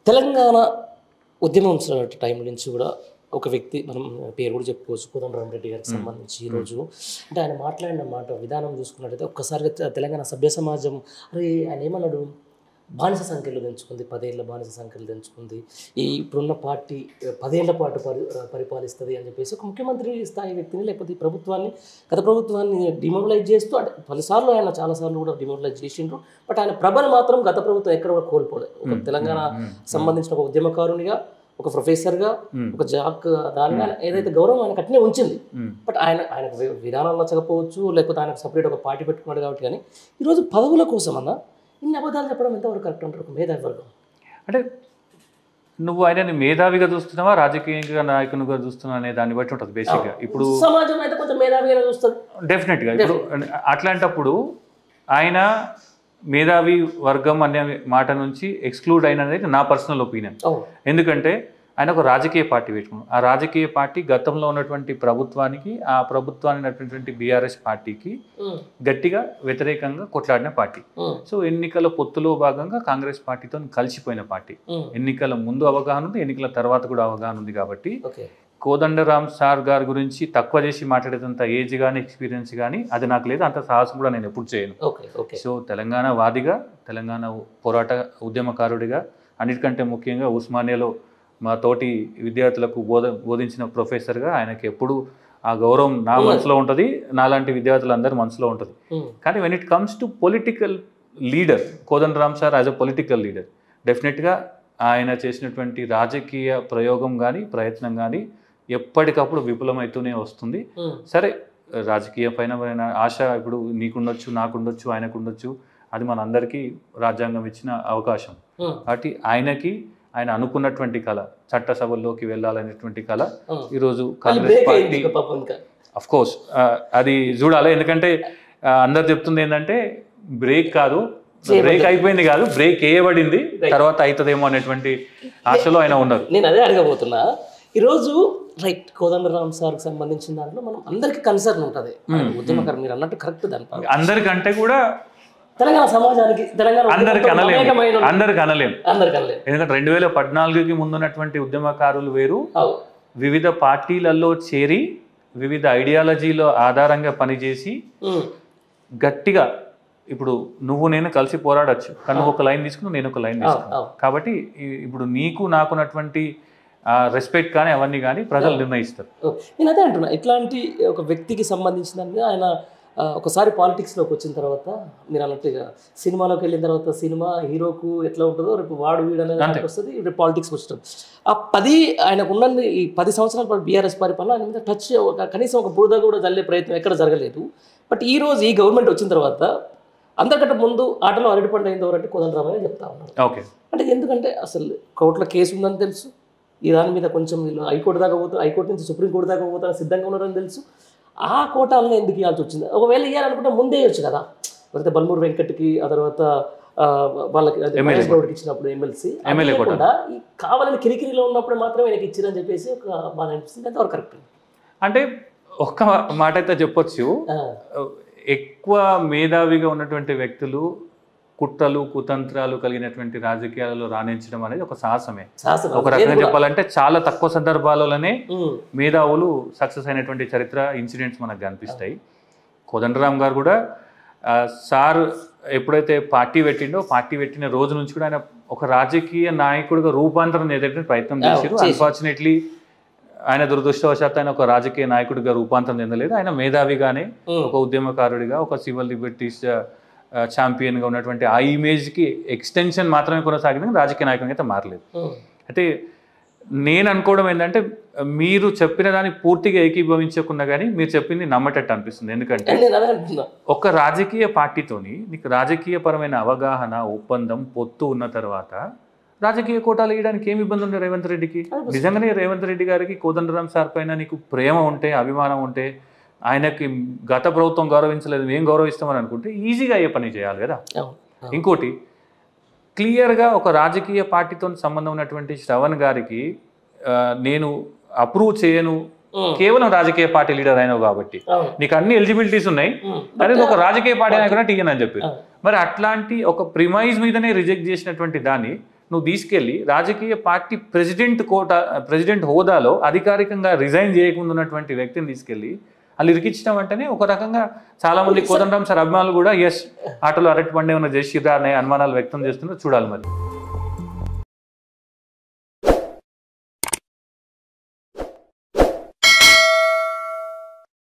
తెలంగాణ ఉద్యమం టైం నుంచి కూడా ఒక వ్యక్తి మనం పేరు కూడా చెప్పుకోవచ్చు కోదండరామ్ రెడ్డి గారికి సంబంధించి ఈరోజు అంటే ఆయన మాట్లాడిన మాట విధానం చూసుకున్నట్టయితే ఒక్కసారిగా తె- తెలంగాణ సభ్య సమాజం అరే ఆయన ఏమన్నాడు బానిస సంఖ్యలు తెంచుకుంది పదేళ్ల బానిస సంఖ్యలు తెంచుకుంది ఈ ఇప్పుడున్న పార్టీ ఆ, పదేళ్ల పాటు పరి ఆ, పరిపాలిస్తుంది అని చెప్పేసి ఒక ముఖ్యమంత్రి స్థాయి వ్యక్తిని లేకపోతే ఈ ప్రభుత్వాన్ని గత ప్రభుత్వాన్ని డిమోబిలైజ్ చేస్తూ అంటే పలుసార్లు ఆయన చాలాసార్లు కూడా డిమోబిలైజ్ చేసిండ్రు బట్ ఆయన ప్రభను మాత్రం గత ప్రభుత్వం ఎక్కడ కూడా కోల్పోలేదు ఒక తెలంగాణ సంబంధించిన ఒక ఉద్యమకారునిగా ఒక ప్రొఫెసర్గా ఒక జాక్ దానిగా ఆయన ఏదైతే గౌరవం ఆయనకు అట్నే ఉంచింది బట్ ఆయన ఆయనకు వి- విధానాలు నచ్చకపోవచ్చు లేకపోతే ఆయనకు సపరేట్ ఒక పార్టీ పెట్టుకున్నాడు కాబట్టి కానీ ఈరోజు పదవుల కోసం అన్న ఇన్ని అబద్ధాలు చెప్పడం ఎంతవరకు కరెక్ట్ అంటారు ఒక మేధావి వర్గం అంటే నువ్వు ఆయనని మేధావిగా చూస్తున్నావా రాజకీయంగా నాయకునిగా చూస్తున్నావా అనే దాన్ని బట్టి ఉంటుంది బేసిక్గా ఇప్పుడు సమాజం అయితే కొంచెం మేధావిగా చూస్తుంది డెఫినెట్గా ఇప్పుడు అట్లాంటప్పుడు ఆయన మేధావి వర్గం అనే మాట నుంచి ఎక్స్క్లూడ్ అయినది నా పర్సనల్ ఒపీనియన్ అవును ఎందుకంటే ఆయన ఒక రాజకీయ పార్టీ పెట్టుకున్నాడు ఆ రాజకీయ పార్టీ గతంలో ఉన్నటువంటి ప్రభుత్వానికి ఆ ప్రభుత్వాన్ని నడిపినటువంటి బీఆర్ఎస్ పార్టీకి ఉమ్, గట్టిగా వ్యతిరేకంగా కొట్లాడిన పార్టీ ఉమ్, సో ఎన్నికల పొత్తులో భాగంగా కాంగ్రెస్ పార్టీతో కలిసిపోయిన పార్టీ ఉమ్. ఎన్నికల ముందు అవగాహన ఉంది ఎన్నికల తర్వాత కూడా అవగాహన ఉంది కాబట్టి ఓకే కోదండరామ్ సార్ గారి గురించి తక్కువ చేసి మాట్లాడేదంత ఏజ్ కానీ ఎక్స్పీరియన్స్ కానీ అది నాకు లేదు అంత సాహసం కూడా నేను ఎప్పుడు చేయను ఓకే ఓకే సో తెలంగాణ వాదిగా తెలంగాణ పోరాట ఉద్యమకారుడిగా అన్నిటికంటే ముఖ్యంగా ఉస్మానియాలో మా తోటి విద్యార్థులకు బోధ బోధించిన ప్రొఫెసర్గా ఆయనకి ఎప్పుడు ఆ గౌరవం నా మనసులో ఉంటుంది నాలాంటి విద్యార్థులందరి మనసులో ఉంటుంది ఉమ్, కానీ when it comes to political leader Kodandaram sir as a political leader డెఫినెట్గా ఆయన చేసినటువంటి రాజకీయ ప్రయోగం కానీ ప్రయత్నం కానీ ఎప్పటికప్పుడు విఫలమవుతూనే వస్తుంది ఉమ్, సరే రాజకీయ పైన పైన ఆశ ఇప్పుడు నీకుండొచ్చు నాకుండొచ్చు ఆయనకు ఉండొచ్చు అది మనందరికీ రాజ్యాంగం ఇచ్చిన అవకాశం ఉమ్, కాబట్టి ఆయనకి ఆయన అనుకున్నటువంటి కళ చట్టసభల్లోకి వెళ్ళాలనేటువంటి కళ ఉమ్. ఈరోజు అది కాంగ్రెస్ బ్రేక్ అయింది పార్టీ ఇక పాపం ఇంకా అఫ్ కోర్స్ అది చూడాలి ఎందుకంటే ఆ, అందరు చెప్తుంది ఏంటంటే బ్రేక్ కాదు బ్రేక్ అయిపోయింది కాదు బ్రేక్ వేయబడింది తర్వాత అవుతుందేమో అనేటువంటి ఆశలో ఆయన ఉన్నారు నేను అదే అడగబోతున్నా ఈరోజు రైట్ కోదండరామ్ సార్కి సంబంధించిన దాంట్లో మనం అందరికీ కన్సర్న్ ఉంటుంది ఉద్యమకారు మీరు అన్నట్టు కరెక్ట్ దాని అందరికంటే కూడా తెలంగాణ సమాజానికి తెలంగాణ అందరికి ఉద్యమంతో అనలేము మమేకమైన అందరికి అనలేము అందరికి అనలేదు ఎందుకంటే రెండు వేల పద్నాలుగుకి ముందున్నటువంటి ఉద్యమకారులు వేరు అవు వివిధ పార్టీలలో చేరి వివిధ ఐడియాలజీలో ఆధారంగా పనిచేసి ఉమ్, గట్టిగా ఇప్పుడు నువ్వు నేను కలిసి పోరాడొచ్చు కానీ నువ్వు ఒక లైన్ తీసుకుని నేను ఒక లైన్ అవు తీసుకున్నాను అవు కాబట్టి ఈ- ఇప్పుడు నీకు నాకున్నటువంటి రెస్పెక్ట్ కానీ అవన్నీ కానీ ప్రజలు నిర్ణయిస్తారు ఓ, నేను అదే అంటున్నా ఇట్లాంటి ఒక వ్యక్తికి సంబంధించిన దాని మీద ఆయన ఆ, ఒకసారి పాలిటిక్స్లోకి వచ్చిన తర్వాత మీరు అన్నట్టుగా సినిమాలోకి వెళ్ళిన తర్వాత సినిమా హీరోకు ఎట్లా ఉంటుందో రేపు వాడు వీడు అనేది అంతే. దానికి వస్తుంది రేపు పాలిటిక్స్ వచ్చినాం ఆ పది ఆయనకు ఉన్న ఈ పది సంవత్సరాల పాటు బీఆర్ఎస్ పరిపాలన ఆయన మీద టచ్ ఒక కనీసం ఒక బురద కూడా జల్లే ప్రయత్నం ఎక్కడ జరగలేదు బట్ ఈ రోజు ఈ గవర్నమెంట్ వచ్చిన తర్వాత అందరికంటే ముందు ఆటలో అరటిపండు అయింది ఎవరంటే కోదండరామ్ అని చెప్తా ఉన్నారు ఓకే అంటే ఎందుకంటే అసలు కోర్టులో కేసు ఉందని తెలుసు ఈ దాని మీద కొంచెం వీళ్ళు హైకోర్టు దాకా పోతారు హైకోర్టు నుంచి సుప్రీంకోర్టు దాకా పోతారు సిద్ధంగా ఉన్నారని తెలుసు ఆ కోటాలను ఎందుకు ఇవ్వాల్సి వచ్చింది ఒకవేళ ఇవ్వాలనుకుంటే ముందే ఇవ్వచ్చు కదా లేకపోతే బల్మూరు వెంకట్కి ఆ తర్వాత ఆ, వాళ్ళకి అదే ఎమ్మెల్యే మహేష్ గౌడ్కి ఇచ్చినప్పుడు ఎమ్మెల్సీ ఎమ్మెల్యే కోట. కూడా ఈ కావాలని కిరికిరిలో ఉన్నప్పుడు మాత్రమే ఆయనకి ఇచ్చిరని చెప్పేసి ఒక బాధ అనిపిస్తుంది ఎంతవరకు కరెక్ట్ అంటే ఒక్క మాట అయితే చెప్పొచ్చు ఎక్కువ మేధావిగా ఉన్నటువంటి వ్యక్తులు కుట్రలు కుతంత్రాలు కలిగినటువంటి రాజకీయాలలో రాణించడం అనేది ఒక సాహసమే శాసనం ఒక రకంగా చెప్పాలంటే చాలా తక్కువ సందర్భాలలోనే ఉమ్, మేధావులు సక్సెస్ అయినటువంటి చరిత్ర ఇన్సిడెంట్స్ మనకు కనిపిస్తాయి కోదండరామ్ గారు కూడా ఆ, సార్ ఎప్పుడైతే పార్టీ పెట్టిండో పార్టీ పెట్టిన రోజు నుంచి కూడా ఆయన ఒక రాజకీయ నాయకుడిగా రూపాంతరం చెందేటువంటి ప్రయత్నం చేశారు చేశారు. అన్ఫార్చునేట్లీ ఆయన దురదృష్టవశాత్తు ఆయన ఒక రాజకీయ నాయకుడిగా రూపాంతరం చెందలేదు ఆయన మేధావిగానే ఉమ్, ఒక ఉద్యమకారుడిగా ఒక సివిల్ లిబర్టీస్ ఛాంపియన్గా ఉన్నటువంటి ఆ ఇమేజ్కి ఎక్స్టెన్షన్ మాత్రమే కొనసాగింది కానీ రాజకీయ నాయకునిగా అయితే మారలేదు ఉమ్, అయితే నేను అనుకోవడం ఏంటంటే మీరు చెప్పిన దాన్ని పూర్తిగా ఏకీభవించకుండా కానీ మీరు చెప్పింది నమ్మటట్టు అనిపిస్తుంది ఎందుకంటే నేను అదే అంటున్నా ఒక రాజకీయ పార్టీతోని నీకు రాజకీయపరమైన అవగాహన ఒప్పందం పొత్తు ఉన్న తర్వాత రాజకీయ కోటాలు వేయడానికి ఏమి ఇబ్బంది ఉండే రేవంత్ రెడ్డికి నిజంగానే రేవంత్ రెడ్డి గారికి కోదండరాం సార్ పైన నీకు ప్రేమ ఉంటే అభిమానం ఉంటే ఆయనకి గత ప్రభుత్వం గౌరవించలేదు మేము గౌరవిస్తామని అనుకుంటే ఈజీగా అయ్యే పని చేయాలి కదా అవును అవును. ఇంకోటి క్లియర్గా ఒక రాజకీయ పార్టీతో సంబంధం ఉన్నటువంటి శ్రవణ్ గారికి ఆ, నేను అప్రూవ్ చేయను ఉమ్, కేవలం రాజకీయ పార్టీ లీడర్ అయినావు కాబట్టి అవును నీకు అన్ని ఎలిజిబిలిటీస్ ఉన్నాయి ఉమ్, అదే ఒక రాజకీయ పార్టీ నాయకుడు టీఎన్ అని చెప్పి ఆ. మరి అట్లాంటి ఒక ప్రిమైజ్ మీదనే రిజెక్ట్ చేసినటువంటి దాన్ని నువ్వు తీసుకెళ్ళి రాజకీయ పార్టీ ప్రెసిడెంట్ కోట ప్రెసిడెంట్ హోదాలో అధికారికంగా రిజైన్ చేయకుండా ఉన్నటువంటి వ్యక్తిని తీసుకెళ్ళి వాళ్ళు ఇరికించడం అంటేనే ఒక రకంగా చాలా మంది కోదండరామ్ సార్ అభిమానులు కూడా ఎస్ ఆటోలో అరటి పండే ఉన్న జయశ్రీరా అనే అనుమానాలు వ్యక్తం చేస్తున్నారు చూడాలి మరి